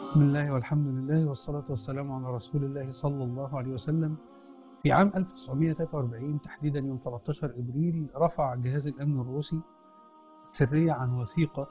بسم الله والحمد لله والصلاة والسلام على رسول الله صلى الله عليه وسلم في عام 1943 تحديدا يوم 13 إبريل رفع جهاز الأمن الروسي سرية عن وثيقة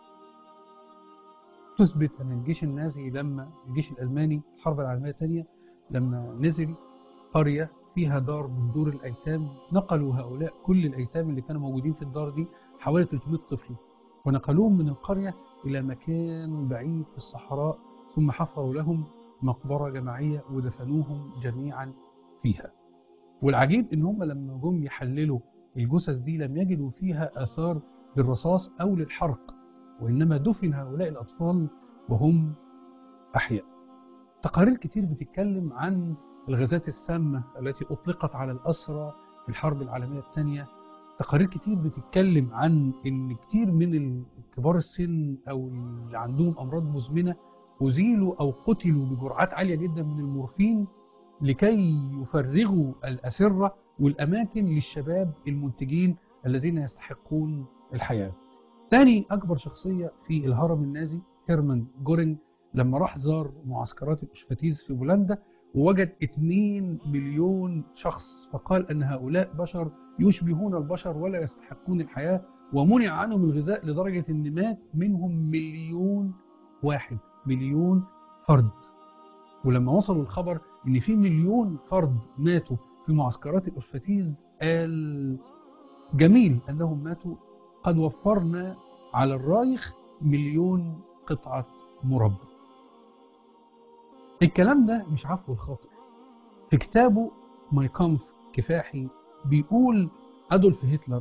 تثبت أن الجيش النازي لما الجيش الألماني في الحرب العالمية الثانية لما نزل قرية فيها دار من دور الأيتام نقلوا هؤلاء كل الأيتام اللي كانوا موجودين في الدار دي حوالي 300 طفل ونقلوهم من القرية إلى مكان بعيد في الصحراء ثم حفروا لهم مقبرة جماعية ودفنوهم جميعا فيها والعجيب إن هم لما جم يحللوا الجثث دي لم يجدوا فيها آثار للرصاص أو للحرق وإنما دفن هؤلاء الأطفال وهم أحياء تقارير كتير بتتكلم عن الغازات السامة التي أطلقت على الأسرى في الحرب العالمية الثانية تقارير كتير بتتكلم عن ان كتير من كبار السن او اللي عندهم امراض مزمنه ازيلوا او قتلوا بجرعات عاليه جدا من المورفين لكي يفرغوا الاسره والاماكن للشباب المنتجين الذين يستحقون الحياه. ثاني اكبر شخصيه في الهرم النازي هيرمان جورينج لما راح زار معسكرات الاشفاتيز في بولندا ووجد 2 مليون شخص فقال ان هؤلاء بشر يشبهون البشر ولا يستحقون الحياة ومنع عنهم الغذاء لدرجة ان مات منهم مليون واحد مليون فرد ولما وصلوا الخبر ان في مليون فرد ماتوا في معسكرات الأشفتيز قال جميل انهم ماتوا قد وفرنا على الرايخ مليون قطعة مربى الكلام ده مش عفو الخاطر في كتابه ماي كامف كفاحي بيقول أدولف هتلر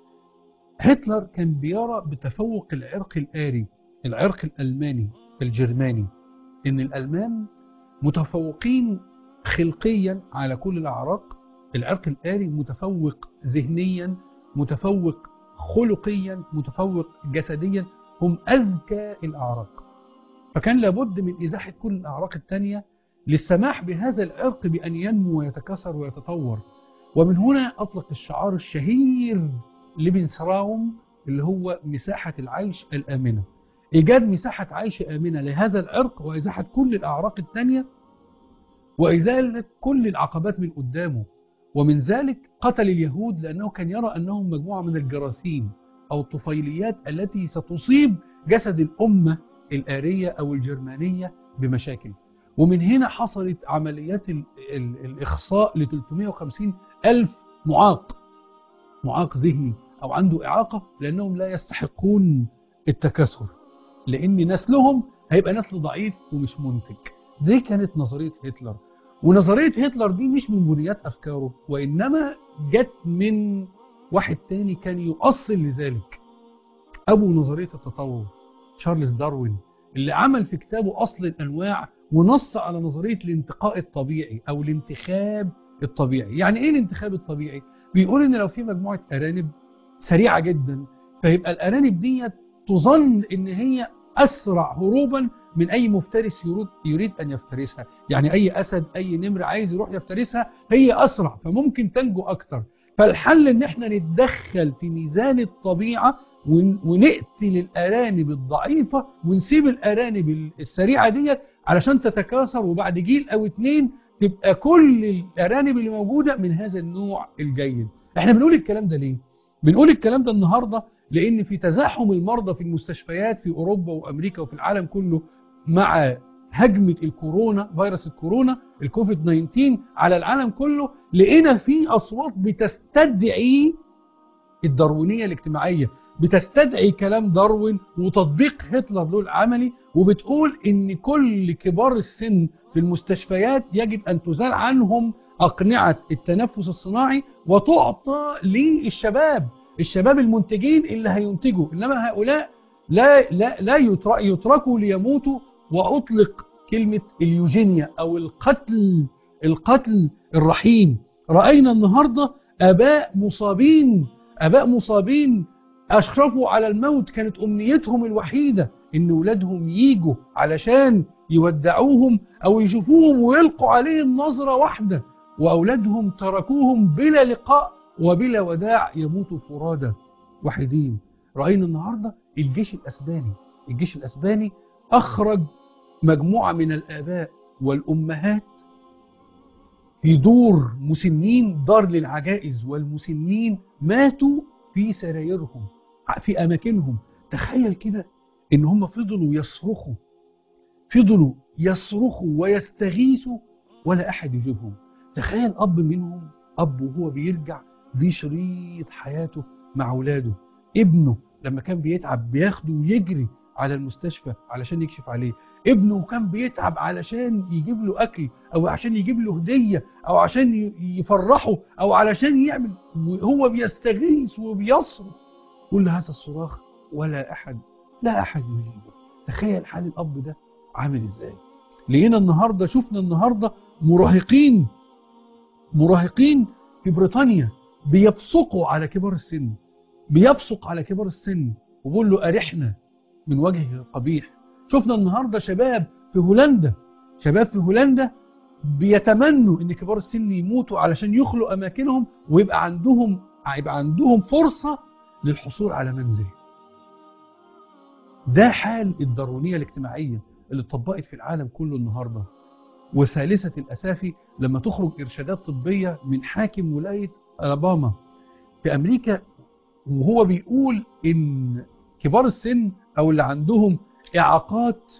هتلر كان بيرى بتفوق العرق الآري العرق الألماني الجرماني إن الألمان متفوقين خلقيا على كل الأعراق العرق الآري متفوق ذهنيا متفوق خلقيا متفوق جسديا هم أذكى الأعراق فكان لابد من إزاحة كل الأعراق الثانية للسماح بهذا العرق بأن ينمو ويتكاثر ويتطور ومن هنا أطلق الشعار الشهير لبنسراوم اللي هو مساحة العيش الآمنة إيجاد مساحة عيش آمنة لهذا العرق وإزاحة كل الأعراق الثانية وإزالة كل العقبات من قدامه ومن ذلك قتل اليهود لأنه كان يرى أنهم مجموعة من الجراثيم أو الطفيليات التي ستصيب جسد الأمة الآرية أو الجرمانية بمشاكل ومن هنا حصلت عمليات ال ال الإخصاء ل 350 ألف معاق معاق ذهني أو عنده إعاقة لأنهم لا يستحقون التكاثر لأن نسلهم هيبقى نسل ضعيف ومش منتج دي كانت نظرية هتلر ونظرية هتلر دي مش من بنيات أفكاره وإنما جت من واحد تاني كان يؤصل لذلك أبو نظرية التطور تشارلز داروين اللي عمل في كتابه أصل الأنواع ونص على نظرية الانتقاء الطبيعي أو الانتخاب الطبيعي يعني إيه الانتخاب الطبيعي؟ بيقول إن لو في مجموعة أرانب سريعة جدا فيبقى الأرانب دي تظن إن هي أسرع هروبا من أي مفترس يريد, يريد أن يفترسها يعني أي أسد أي نمر عايز يروح يفترسها هي أسرع فممكن تنجو أكتر فالحل إن احنا نتدخل في ميزان الطبيعة ونقتل الأرانب الضعيفة ونسيب الأرانب السريعة ديت علشان تتكاثر وبعد جيل أو اتنين تبقى كل الأرانب اللي موجودة من هذا النوع الجيد احنا بنقول الكلام ده ليه؟ بنقول الكلام ده النهاردة لأن في تزاحم المرضى في المستشفيات في أوروبا وأمريكا وفي العالم كله مع هجمة الكورونا فيروس الكورونا الكوفيد 19 على العالم كله لقينا في أصوات بتستدعي الداروينية الاجتماعية بتستدعي كلام داروين وتطبيق هتلر له العملي وبتقول ان كل كبار السن في المستشفيات يجب ان تزال عنهم اقنعة التنفس الصناعي وتعطى للشباب الشباب المنتجين اللي هينتجوا انما هؤلاء لا لا لا يتركوا ليموتوا واطلق كلمة اليوجينيا او القتل القتل الرحيم رأينا النهاردة اباء مصابين اباء مصابين أشرفوا على الموت كانت أمنيتهم الوحيدة إن ولادهم ييجوا علشان يودعوهم أو يشوفوهم ويلقوا عليهم نظرة واحدة وأولادهم تركوهم بلا لقاء وبلا وداع يموتوا فرادى وحيدين رأينا النهاردة الجيش الأسباني الجيش الأسباني أخرج مجموعة من الآباء والأمهات في دور مسنين دار للعجائز والمسنين ماتوا في سرايرهم في أماكنهم تخيل كده إن هم فضلوا يصرخوا فضلوا يصرخوا ويستغيثوا ولا أحد يجيبهم تخيل أب منهم أب وهو بيرجع بشريط حياته مع أولاده ابنه لما كان بيتعب بياخده ويجري على المستشفى علشان يكشف عليه ابنه كان بيتعب علشان يجيب له أكل أو عشان يجيب له هدية أو عشان يفرحه أو علشان يعمل هو بيستغيث وبيصرخ كل هذا الصراخ ولا أحد لا أحد يجيبه تخيل حال الأب ده عامل إزاي لقينا النهاردة شفنا النهاردة مراهقين مراهقين في بريطانيا بيبصقوا على كبار السن بيبصق على كبار السن وبيقول له أرحنا من وجه قبيح شفنا النهاردة شباب في هولندا شباب في هولندا بيتمنوا ان كبار السن يموتوا علشان يخلوا اماكنهم ويبقى عندهم يبقى عندهم فرصة للحصول على منزل ده حال الدارونية الاجتماعية اللي اتطبقت في العالم كله النهاردة وثالثة الأسافي لما تخرج إرشادات طبية من حاكم ولاية ألاباما في أمريكا وهو بيقول إن كبار السن أو اللي عندهم إعاقات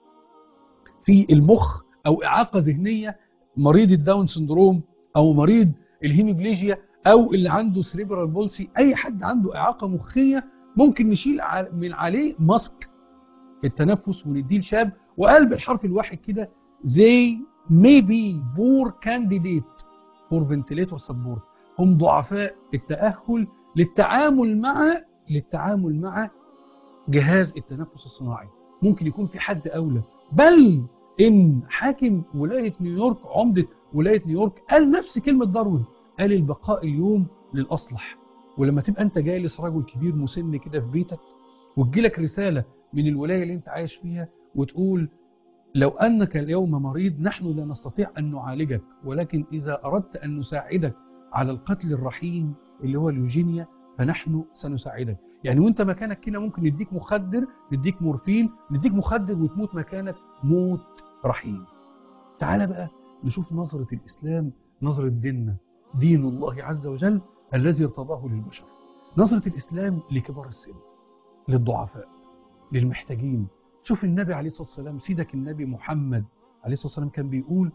في المخ أو إعاقة ذهنية مريض الداون سندروم أو مريض الهيميبليجيا أو اللي عنده سريبرال بولسي أي حد عنده إعاقة مخية ممكن نشيل من عليه ماسك التنفس ونديه لشاب وقال بالحرف الواحد كده they may be poor candidate for ventilator support هم ضعفاء التأهل للتعامل مع للتعامل مع جهاز التنفس الصناعي ممكن يكون في حد أولى بل إن حاكم ولاية نيويورك عمدة ولاية نيويورك قال نفس كلمة داروين قال البقاء اليوم للأصلح ولما تبقى أنت جالس رجل كبير مسن كده في بيتك وتجيلك رسالة من الولاية اللي أنت عايش فيها وتقول لو أنك اليوم مريض نحن لا نستطيع أن نعالجك ولكن إذا أردت أن نساعدك على القتل الرحيم اللي هو اليوجينيا فنحن سنساعدك يعني وانت مكانك كده ممكن نديك مخدر نديك مورفين نديك مخدر وتموت مكانك موت رحيم تعال بقى نشوف نظرة الإسلام نظرة ديننا دين الله عز وجل الذي ارتضاه للبشر نظرة الإسلام لكبار السن للضعفاء للمحتاجين شوف النبي عليه الصلاة والسلام سيدك النبي محمد عليه الصلاة والسلام كان بيقول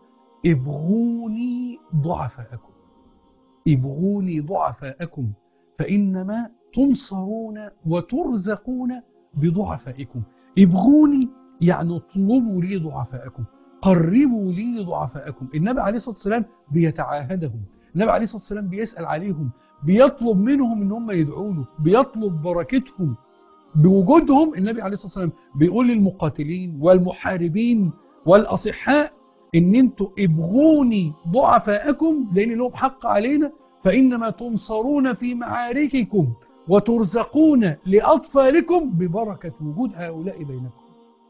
ابغوني ضعفاءكم ابغوني ضعفاءكم فإنما تنصرون وترزقون بضعفائكم ابغوني يعني اطلبوا لي ضعفاءكم قربوا لي ضعفاءكم النبي عليه الصلاة والسلام بيتعاهدهم النبي عليه الصلاة والسلام بيسأل عليهم بيطلب منهم ان هم يدعوا له بيطلب بركتهم بوجودهم النبي عليه الصلاة والسلام بيقول للمقاتلين والمحاربين والأصحاء ان انتوا ابغوني ضعفاءكم لان لهم حق علينا فإنما تنصرون في معارككم وترزقون لأطفالكم ببركة وجود هؤلاء بينكم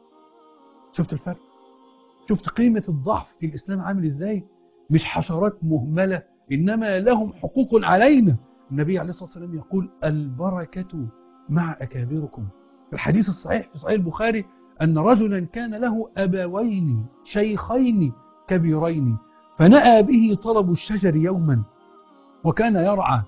شفت الفرق شفت قيمة الضعف في الإسلام عامل إزاي مش حشرات مهملة إنما لهم حقوق علينا النبي عليه الصلاة والسلام يقول البركة مع أكابركم الحديث الصحيح في صحيح البخاري أن رجلا كان له أبوين شيخين كبيرين فنأى به طلب الشجر يوما وكان يرعى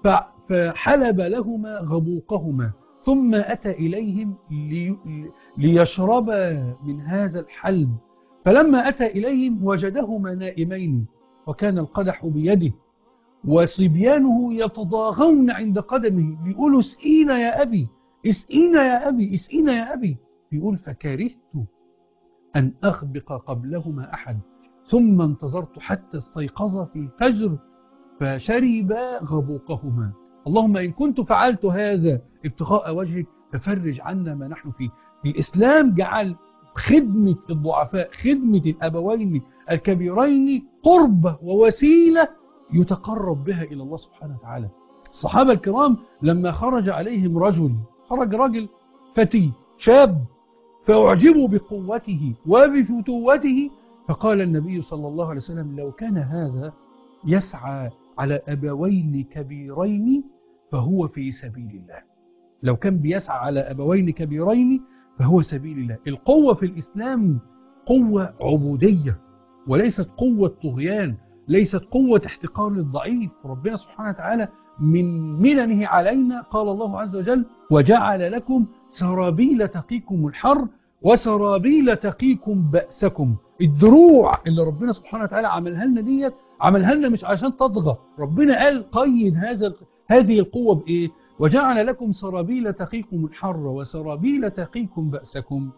فحلب لهما غبوقهما ثم أتى إليهم لي ليشربا من هذا الحلب فلما أتى إليهم وجدهما نائمين وكان القدح بيده وصبيانه يتضاغون عند قدمه بيقولوا اسقينا يا أبي اسقينا يا أبي اسقينا يا أبي بيقول فكرهت أن أخبق قبلهما أحد ثم انتظرت حتى استيقظ في الفجر فشربا غبوقهما اللهم إن كنت فعلت هذا ابتغاء وجهك ففرج عنا ما نحن فيه الإسلام جعل خدمة الضعفاء خدمة الأبوين الكبيرين قربة ووسيلة يتقرب بها إلى الله سبحانه وتعالى الصحابة الكرام لما خرج عليهم رجل خرج رجل فتي شاب فأعجبوا بقوته وبفتوته فقال النبي صلى الله عليه وسلم لو كان هذا يسعى على أبوين كبيرين فهو في سبيل الله لو كان بيسعى على أبوين كبيرين فهو سبيل الله القوة في الإسلام قوة عبودية وليست قوة طغيان ليست قوة احتقار للضعيف ربنا سبحانه وتعالى من مننه علينا قال الله عز وجل وجعل لكم سرابيل تقيكم الحر وسرابيل تقيكم بأسكم الدروع اللي ربنا سبحانه وتعالى عملها لنا ديت عملها لنا مش عشان تطغى ربنا قال قيد هذا هذه القوة بإيه وجعل لكم سرابيل تقيكم الحر وسرابيل تقيكم بأسكم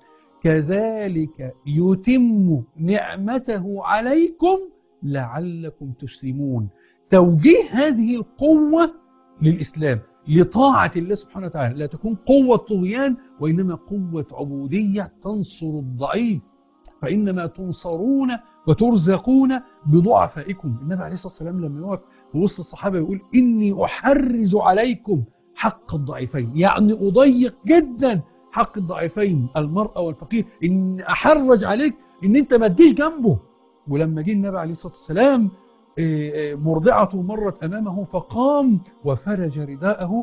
كذلك يتم نعمته عليكم لعلكم تسلمون توجيه هذه القوة للإسلام لطاعة الله سبحانه وتعالى لا تكون قوة طغيان وإنما قوة عبودية تنصر الضعيف فإنما تنصرون وترزقون بضعفائكم النبي عليه الصلاة والسلام لما يقف في وسط الصحابة يقول إني أحرز عليكم حق الضعيفين يعني أضيق جدا حق الضعيفين المرأة والفقير إن أحرج عليك إن أنت ما تجيش جنبه ولما جه النبي عليه الصلاة والسلام مرضعته مرت أمامه فقام وفرج رداءه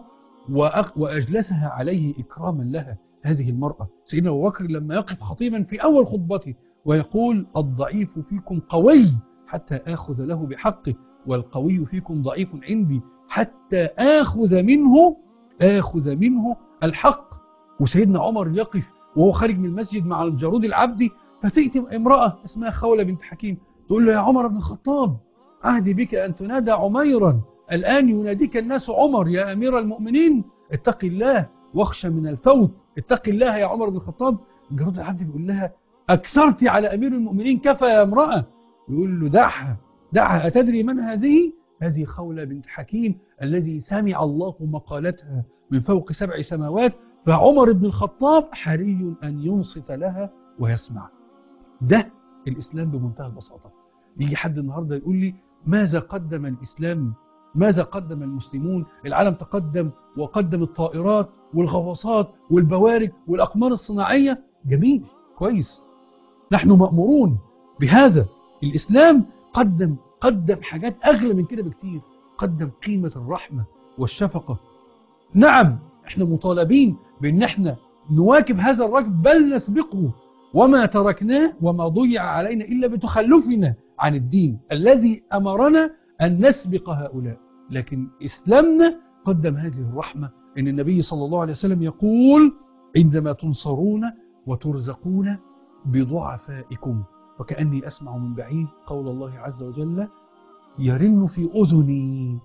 وأجلسها عليه إكراما لها هذه المرأة سيدنا أبو بكر لما يقف خطيبا في أول خطبته ويقول الضعيف فيكم قوي حتى آخذ له بحقه والقوي فيكم ضعيف عندي حتى آخذ منه آخذ منه الحق وسيدنا عمر يقف وهو خارج من المسجد مع الجارود العبدي فتأتي امرأة اسمها خولة بنت حكيم تقول له يا عمر بن الخطاب عهدي بك أن تنادى عميرا الآن يناديك الناس عمر يا أمير المؤمنين اتق الله واخشى من الفوت اتق الله يا عمر بن الخطاب جارود العبد بيقول لها أكثرت على أمير المؤمنين كفى يا امرأة يقول له دعها دعها أتدري من هذه؟ هذه خولة بنت حكيم الذي سمع الله مقالتها من فوق سبع سماوات فعمر بن الخطاب حري أن ينصت لها ويسمع ده الإسلام بمنتهى البساطة يجي حد النهاردة يقول لي ماذا قدم الإسلام ماذا قدم المسلمون العالم تقدم وقدم الطائرات والغواصات والبوارج والأقمار الصناعية جميل كويس نحن مأمورون بهذا الإسلام قدم قدم حاجات أغلى من كده بكتير قدم قيمة الرحمة والشفقة نعم احنا مطالبين بان احنا نواكب هذا الركب بل نسبقه وما تركناه وما ضيع علينا إلا بتخلفنا عن الدين الذي أمرنا أن نسبق هؤلاء لكن إسلامنا قدم هذه الرحمة إن النبي صلى الله عليه وسلم يقول عندما تنصرون وترزقون بضعفائكم وكأني أسمع من بعيد قول الله عز وجل يرن في أذني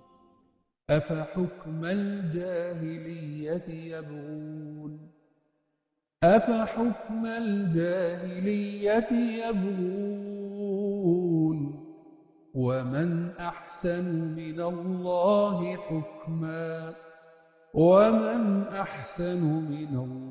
أفحكم الجاهلية يبغون أفحكم الجاهلية يبغون ومن أحسن من الله حكما ومن أحسن من الله